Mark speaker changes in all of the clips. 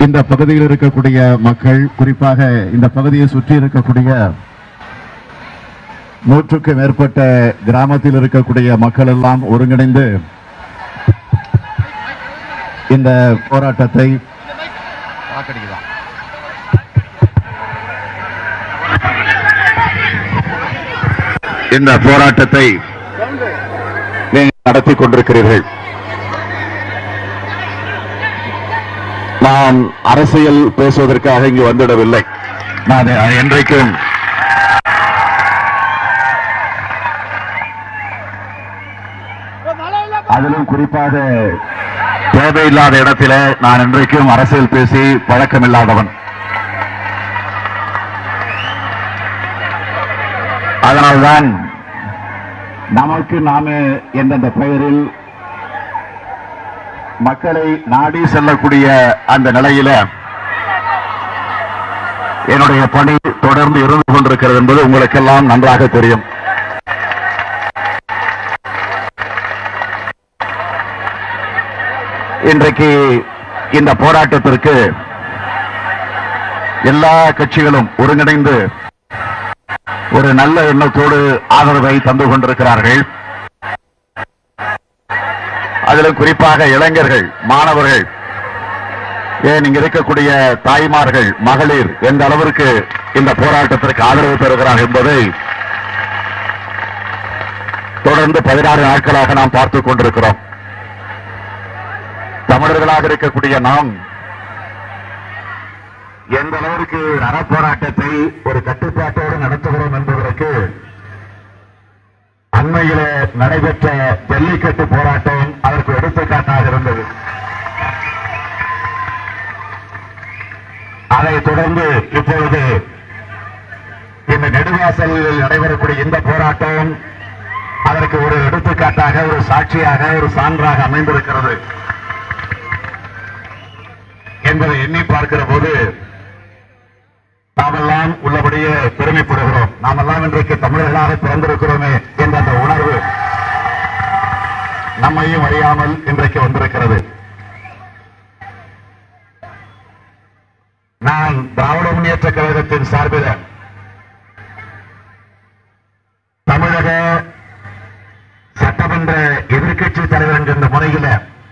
Speaker 1: இந்த பகுதியில் இருக்கக்கூடிய மக்கள் குறிப்பாக இந்த பகுதியை சுற்றி இருக்கக்கூடிய நூற்றுக்கு மேற்பட்ட கிராமத்தில் இருக்கக்கூடிய மக்கள் எல்லாம் ஒருங்கிணைந்து இந்த போராட்டத்தை இந்த போராட்டத்தை நீங்கள் நடத்தி கொண்டிருக்கிறீர்கள் நான் அரசியல் பேசுவதற்காக இங்கு வந்துடவில்லை நான் என்றைக்கும் அதிலும் குறிப்பாக தேவையில்லாத இடத்தில நான் இன்றைக்கும் அரசியல் பேசி பழக்கமில்லாதவன் அதனால்தான் நமக்கு நாமே எந்தெந்த பெயரில் மக்களை நாடி செல்லக்கூடிய அந்த நிலையில என்னுடைய பணி தொடர்ந்து இருந்து கொண்டிருக்கிறது என்பது உங்களுக்கெல்லாம் நன்றாக தெரியும் இன்றைக்கு இந்த போராட்டத்திற்கு எல்லா கட்சிகளும் ஒருங்கிணைந்து ஒரு நல்ல எண்ணத்தோடு ஆதரவை தந்து கொண்டிருக்கிறார்கள் அதிலும் குறிப்பாக இளைஞர்கள் மாணவர்கள் ஏன் இங்க இருக்கக்கூடிய தாய்மார்கள் மகளிர் எந்த அளவிற்கு இந்த போராட்டத்திற்கு ஆதரவு தருகிறார் என்பதை தொடர்ந்து பதினாறு நாட்களாக நாம் பார்த்துக் கொண்டிருக்கிறோம் தமிழர்களாக இருக்கக்கூடிய நாம் எந்த அளவிற்கு அறப்போராட்டத்தை ஒரு கட்டுப்பாட்டோடு நடத்துகிறோம் என்பதற்கு அண்மையிலே நடைபெற்ற ஜல்லிக்கட்டு போராட்டம் அதற்கு எடுத்துக்காட்டாக இருந்தது அதைத் தொடர்ந்து இப்பொழுது இந்த நெடுவாசலில் நடைபெறக்கூடிய இந்த போராட்டம் அதற்கு ஒரு எடுத்துக்காட்டாக ஒரு சாட்சியாக ஒரு சான்றாக அமைந்திருக்கிறது என்பதை எண்ணி பார்க்கிற போது நாமெல்லாம் உள்ளபடியே பெருமைப்படுகிறோம் நாமெல்லாம் இன்றைக்கு தமிழர்களாக பிறந்திருக்கிறோமே என்ற அந்த உணர்வு நம்மையும் அறியாமல் இன்றைக்கு வந்திருக்கிறது நான் திராவிட முன்னேற்ற கழகத்தின் சார்பில் தமிழக சட்டமன்ற எதிர்க்கட்சி தலைவர் என்கின்ற முறையில்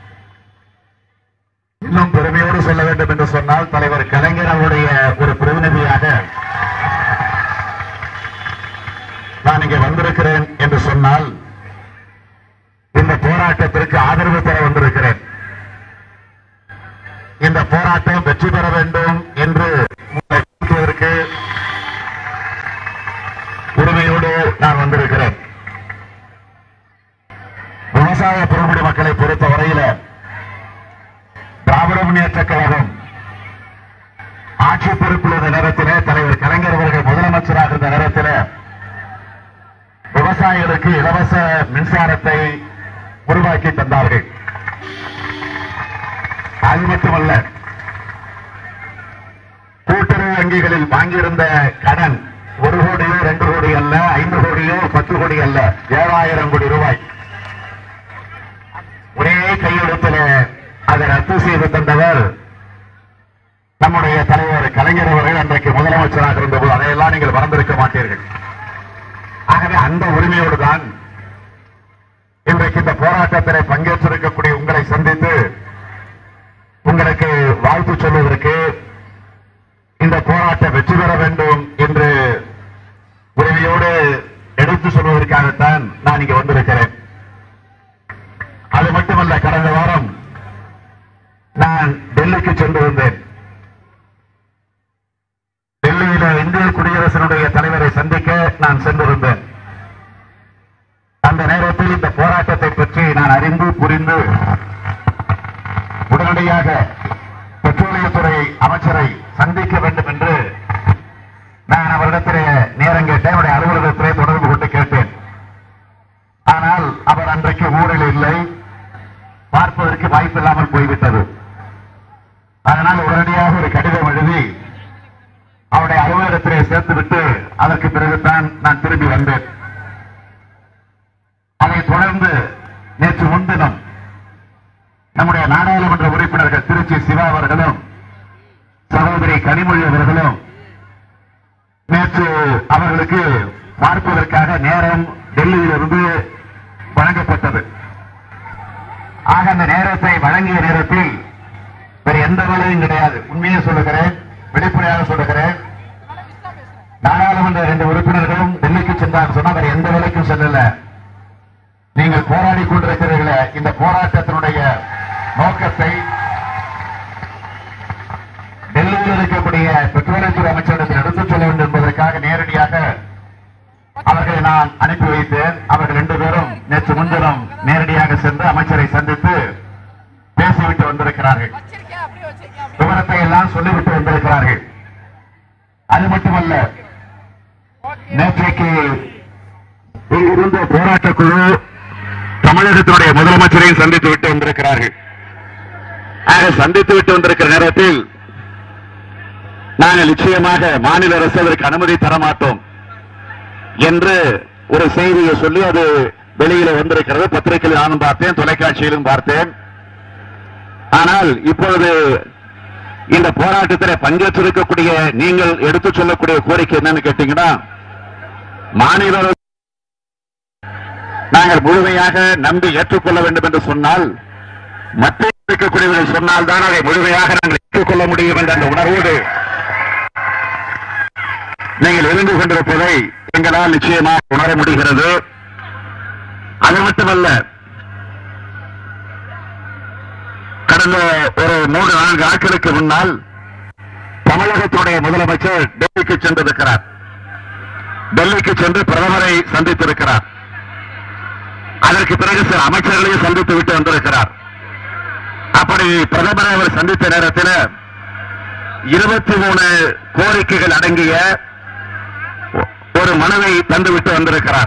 Speaker 1: இன்னும் பெருமையோடு சொல்ல வேண்டும் என்று சொன்னால் தலைவர் கலைஞர் அவருடைய ஒரு பிரதிநிதியாக நான் இங்கே வந்திருக்கிறேன் என்று சொன்னால் இந்த போராட்டத்திற்கு ஆதரவு தர வந்திருக்கிறேன் இந்த போராட்டம் வெற்றி பெற வேண்டும் என்று உங்களை வாழ்த்துவதற்கு உரிமையோடு நான் வந்திருக்கிறேன் விவசாய பெருங்குடி மக்களை பொறுத்த வரையில திராவிட முன்னேற்ற கழகம் ஆட்சி பொறுப்பில் இருந்த நேரத்திலே தலைவர் கலைஞர் அவர்கள் முதலமைச்சராக இருந்த நேரத்திலே விவசாயிகளுக்கு இலவச மின்சாரத்தை உருவாக்கி தந்தார்கள் அது மட்டுமல்ல கூட்டுறவு வங்கிகளில் வாங்கியிருந்த கடன் ஒரு கோடியோ ரெண்டு கோடி அல்ல ஐந்து கோடியோ பத்து கோடி அல்ல ஏழாயிரம் கோடி ரூபாய் ஒரே கையெழுத்தில் அதை ரத்து செய்து தந்தவர் நம்முடைய தலைவர் கலைஞர் அவர்கள் அன்றைக்கு முதலமைச்சராக இருந்தபோது அதையெல்லாம் நீங்கள் மறந்திருக்க மாட்டீர்கள் ஆகவே அந்த உரிமையோடு தான் இன்றைக்கு இந்த போராட்டத்திலே பங்கேற்றிருக்கக்கூடிய உங்களை சந்தித்து உங்களுக்கு வாழ்த்து சொல்வதற்கு இந்த போராட்டம் வெற்றி பெற வேண்டும் என்று உரிமையோடு எடுத்து சொல்வதற்காகத்தான் நான் இங்கே வந்திருக்கிறேன் அது மட்டுமல்ல கடந்த வாரம் நான் டெல்லிக்கு சென்று வந்தேன் டெல்லியில இந்திய குடியரசினுடைய தலைவரை சந்திக்க நான் சென்றிருந்தேன் அந்த நேரத்தில் இந்த போராட்டத்தை பற்றி நான் அறிந்து புரிந்து உடனடியாக பெட்ரோலியத்துறை அமைச்சரை சந்திக்க வேண்டும் என்று நான் அவரிடத்திலே நேரம் கேட்டேன் அவருடைய அலுவலகத்திலே தொடர்பு கொண்டு கேட்டேன் ஆனால் அவர் அன்றைக்கு ஊரில் இல்லை பார்ப்பதற்கு வாய்ப்பில்லாமல் போய்விட்டது அதனால் உடனடியாக ஒரு கடிதம் எழுதி அவருடைய அலுவலகத்திலே சேர்த்துவிட்டு அதற்கு பிறகுதான் நான் திரும்பி வந்தேன் அதைத் தொடர்ந்து நேற்று முன்தினம் நம்முடைய நாடாளுமன்ற உறுப்பினர்கள் திருச்சி சிவா அவர்களும் கனிமொழி அவர்களும் நேற்று அவர்களுக்கு பார்ப்பதற்காக நேரம் டெல்லியிலிருந்து வழங்கப்பட்டது ஆக அந்த நேரத்தை வழங்கிய நேரத்தில் வேற எந்த வேலையும் கிடையாது உண்மையை சொல்லுகிறேன் வெளிப்படையாக சொல்லுகிறேன் நாடாளுமன்ற ரெண்டு உறுப்பினர்களும் டெல்லிக்கு சென்றார் சொன்னா வேற எந்த வேலைக்கும் செல்லல நீங்கள் போராடி கொண்டிருக்கிறீர்களே இந்த போராட்டத்தினுடைய நோக்கத்தை டெல்லியில் இருக்கக்கூடிய பெட்ரோலியத்துறை அமைச்சரிடத்தில் எடுத்துச் சொல்ல வேண்டும் என்பதற்காக நேரடியாக அவர்களை நான் அனுப்பி வைத்தேன் அவர்கள் ரெண்டு பேரும் நேற்று முன்தினம் நேரடியாக சென்று அமைச்சரை சந்தித்து பேசிவிட்டு வந்திருக்கிறார்கள்
Speaker 2: வச்சிருக்கேன் அப்படியே வச்சிருக்கேன்
Speaker 1: விவரத்தை எல்லாம் சொல்லிவிட்டு வந்திருக்கிறார்கள் அது மட்டுமல்ல நேற்றைக்கு இங்கிருந்த போராட்ட குழு தமிழகத்தினுடைய முதலமைச்சரையும் சந்தித்து விட்டு வந்திருக்கிறார்கள் ஆக சந்தித்து விட்டு வந்திருக்கிற நேரத்தில் நாங்கள் நிச்சயமாக மாநில அரசு அதற்கு அனுமதி தர மாட்டோம் என்று ஒரு செய்தியை சொல்லி அது வெளியில வந்திருக்கிறது பத்திரிகையில் நானும் பார்த்தேன் தொலைக்காட்சியிலும் பார்த்தேன் ஆனால் இப்பொழுது இந்த போராட்டத்தில் பங்கேற்றிருக்கக்கூடிய நீங்கள் எடுத்துச் சொல்லக்கூடிய கோரிக்கை என்னன்னு கேட்டீங்கன்னா மாநில அரசு நாங்கள் முழுமையாக நம்பி ஏற்றுக்கொள்ள வேண்டும் என்று சொன்னால் மத்திய இருக்கக்கூடியவர்கள் சொன்னால் தான் அதை முழுமையாக நாங்கள் ஏற்றுக்கொள்ள முடியும் என்ற அந்த உணர்வோடு நீங்கள் இருந்து கொண்டிருப்பதை எங்களால் நிச்சயமாக உணர முடிகிறது அது மட்டுமல்ல கடந்த ஒரு மூன்று நான்கு நாட்களுக்கு முன்னால் தமிழகத்துடைய முதலமைச்சர் டெல்லிக்கு சென்றிருக்கிறார் டெல்லிக்கு சென்று பிரதமரை சந்தித்திருக்கிறார் அதற்கு பிறகு சில அமைச்சர்களையும் சந்தித்து விட்டு வந்திருக்கிறார் அப்படி பிரதமரை அவர் சந்தித்த நேரத்தில் இருபத்தி மூணு கோரிக்கைகள் அடங்கிய ஒ- ஒரு மனுவை தந்துவிட்டு வந்திருக்கிறார்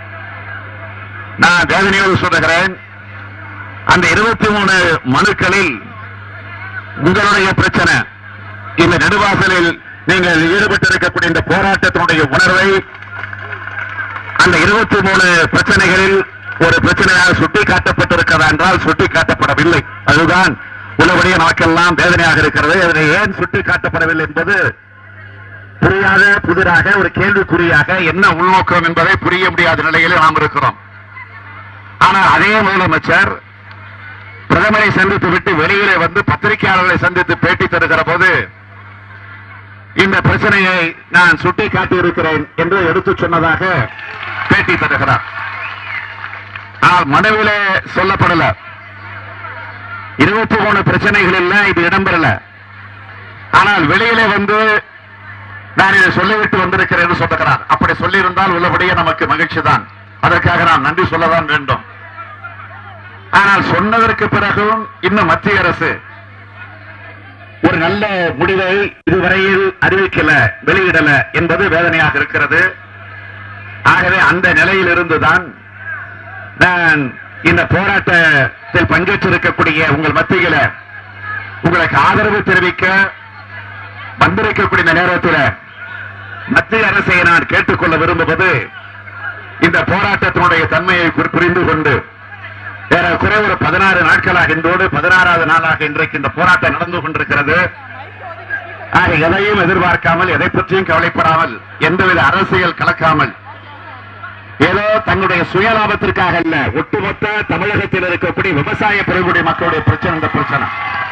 Speaker 1: நான் வேதனையோடு சொல்லுகிறேன் அந்த இருபத்தி மூணு மனுக்களில் உங்களுடைய பிரச்சனை இந்த நெடுவாசலில் நீங்கள் ஈடுபட்டிருக்கக்கூடிய இந்த போராட்டத்தினுடைய உணர்வை அந்த இருபத்தி மூணு பிரச்சனைகளில் ஒரு பிரச்சனையாக சுட்டி காட்டப்பட்டிருக்கிறதா என்றால் சுட்டி காட்டப்படவில்லை அதுதான் உள்ளபடியே நமக்கெல்லாம் வேதனையாக இருக்கிறது அதனை ஏன் சுட்டி காட்டப்படவில்லை என்பது புரியாத புதிராக ஒரு கேள்விக்குறியாக என்ன உள்நோக்கம் என்பதை புரிய முடியாத நிலையிலே நாம் இருக்கிறோம் ஆனால் அதே முதலமைச்சர் பிரதமரை சந்தித்து விட்டு வெளியிலே வந்து பத்திரிகையாளர்களை சந்தித்து பேட்டி தருகிற போது இந்த பிரச்சனையை நான் சுட்டி காட்டியிருக்கிறேன் என்று எடுத்துச் சொன்னதாக பேட்டி தருகிறார் ஆனால் மனுவிலே சொல்லப்படல இருபத்தி மூணு பிரச்சனைகளில் இது இடம்பெறல ஆனால் வெளியிலே வந்து நான் இதை சொல்லிவிட்டு வந்திருக்கிறேன் என்று சொல்லுகிறார் அப்படி சொல்லியிருந்தால் உள்ளபடியே நமக்கு மகிழ்ச்சி தான் அதற்காக நாம் நன்றி சொல்லதான் வேண்டும் ஆனால் சொன்னதற்கு பிறகும் இன்னும் மத்திய அரசு ஒரு நல்ல முடிவை இதுவரையில் அறிவிக்கல வெளியிடல என்பது வேதனையாக இருக்கிறது ஆகவே அந்த நிலையில் இருந்துதான் நான் இந்த போராட்டத்தில் பங்கேற்றிருக்கக்கூடிய உங்கள் மத்தியில உங்களுக்கு ஆதரவு தெரிவிக்க வந்திருக்கக்கூடிய இந்த நேரத்தில் மத்திய அரசை நான் கேட்டுக்கொள்ள விரும்புவது இந்த போராட்டத்தினுடைய தன்மையை புரி- புரிந்து கொண்டு ஏறக்குறை ஒரு பதினாறு நாட்களாக இன்றோடு பதினாறாவது நாளாக இன்றைக்கு இந்த போராட்டம் நடந்து கொண்டிருக்கிறது ஆக எதையும் எதிர்பார்க்காமல் எதை பற்றியும் கவலைப்படாமல் எந்தவித அரசியல் கலக்காமல் ஏதோ தன்னுடைய சுயலாபத்திற்காக அல்ல ஒட்டுமொத்த தமிழகத்தில் இருக்கக்கூடிய விவசாய பெருங்குடி மக்களுடைய பிரச்சனை இந்த பிரச்சனை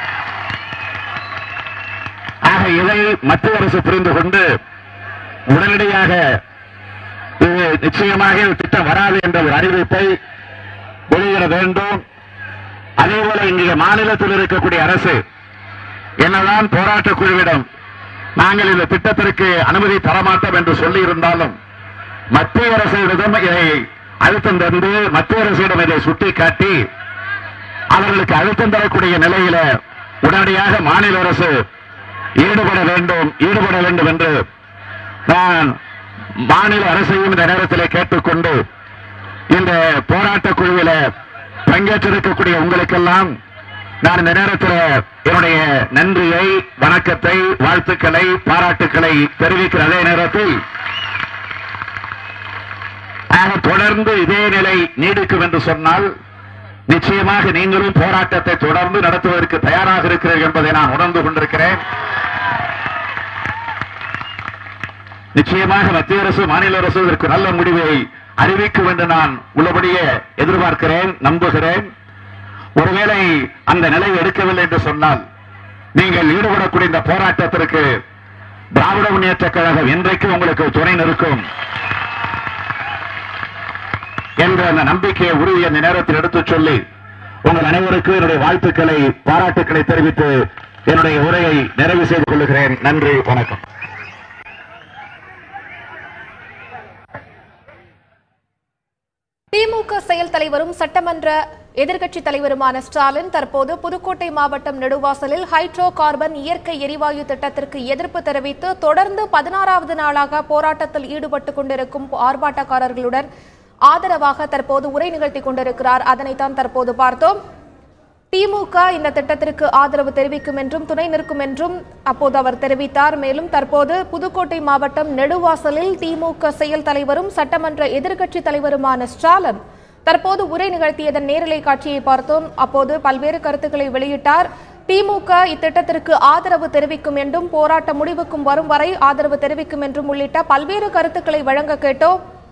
Speaker 1: ஆக இதை மத்திய அரசு புரிந்து கொண்டு உடனடியாக இது நிச்சயமாக இந்த திட்டம் வராது என்ற ஒரு அறிவிப்பை வெளியிட வேண்டும் அதேபோல இங்கே மாநிலத்தில் இருக்கக்கூடிய அரசு என்னதான் போராட்ட குழுவிடம் நாங்கள் இந்த திட்டத்திற்கு அனுமதி தரமாட்டோம் என்று சொல்லி இருந்தாலும் மத்திய அரசிடம் இதை அழுத்தம் தந்து மத்திய அரசிடம் இதை சுட்டிக்காட்டி அவர்களுக்கு அழுத்தம் தரக்கூடிய நிலையில உடனடியாக மாநில அரசு ஈடுபட வேண்டும் ஈடுபட வேண்டும் என்று நான் மாநில அரசையும் இந்த நேரத்திலே கேட்டுக்கொண்டு இந்த போராட்ட குழுவில பங்கேற்றிருக்கக்கூடிய உங்களுக்கெல்லாம் நான் இந்த நேரத்தில் என்னுடைய நன்றியை வணக்கத்தை வாழ்த்துக்களை பாராட்டுக்களை தெரிவிக்கிற அதே நேரத்தில் ஆக தொடர்ந்து இதே நிலை நீடிக்கும் என்று சொன்னால் நிச்சயமாக நீங்களும் போராட்டத்தை தொடர்ந்து நடத்துவதற்கு தயாராக இருக்கிறீர்கள் என்பதை நான் உணர்ந்து கொண்டிருக்கிறேன் நிச்சயமாக மத்திய அரசு மாநில அரசு இதற்கு நல்ல முடிவை அறிவிக்கும் என்று நான் உள்ளபடியே எதிர்பார்க்கிறேன் நம்புகிறேன் ஒருவேளை அந்த நிலை எடுக்கவில்லை என்று சொன்னால் நீங்கள் ஈடுபடக்கூடிய இந்த போராட்டத்திற்கு திராவிட முன்னேற்ற கழகம் என்றைக்கும் உங்களுக்கு துணை நிற்கும் என்ற அந்த நம்பிக்கையை உறுதி அந்த நேரத்தில் எடுத்துச் சொல்லி உங்கள் அனைவருக்கும் என்னுடைய வாழ்த்துக்களை பாராட்டுக்களை தெரிவித்து என்னுடைய உரையை நிறைவு செய்து கொள்கிறேன் நன்றி வணக்கம்
Speaker 2: திமுக செயல் தலைவரும் சட்டமன்ற எதிர்க்கட்சி தலைவருமான ஸ்டாலின் தற்போது புதுக்கோட்டை மாவட்டம் நெடுவாசலில் ஹைட்ரோ கார்பன் இயற்கை எரிவாயு திட்டத்திற்கு எதிர்ப்பு தெரிவித்து தொடர்ந்து பதினாறாவது நாளாக போராட்டத்தில் ஈடுபட்டுக் கொண்டிருக்கும் ஆர்ப்பாட்டக்காரர்களுடன் ஆதரவாக தற்போது உரை நிகழ்த்திக் கொண்டிருக்கிறார் அதனைத்தான் தற்போது பார்த்தோம் திமுக இந்த திட்டத்திற்கு ஆதரவு தெரிவிக்கும் என்றும் துணை நிற்கும் என்றும் அப்போது அவர் தெரிவித்தார் மேலும் தற்போது புதுக்கோட்டை மாவட்டம் நெடுவாசலில் திமுக செயல் தலைவரும் சட்டமன்ற எதிர்க்கட்சி தலைவருமான ஸ்டாலின் தற்போது உரை நிகழ்த்தியதன் நேரலை காட்சியை பார்த்தோம் அப்போது பல்வேறு கருத்துக்களை வெளியிட்டார் திமுக இத்திட்டத்திற்கு ஆதரவு தெரிவிக்கும் என்றும் போராட்ட முடிவுக்கும் வரும் வரை ஆதரவு தெரிவிக்கும் என்றும் உள்ளிட்ட பல்வேறு கருத்துக்களை வழங்க கேட்டோம்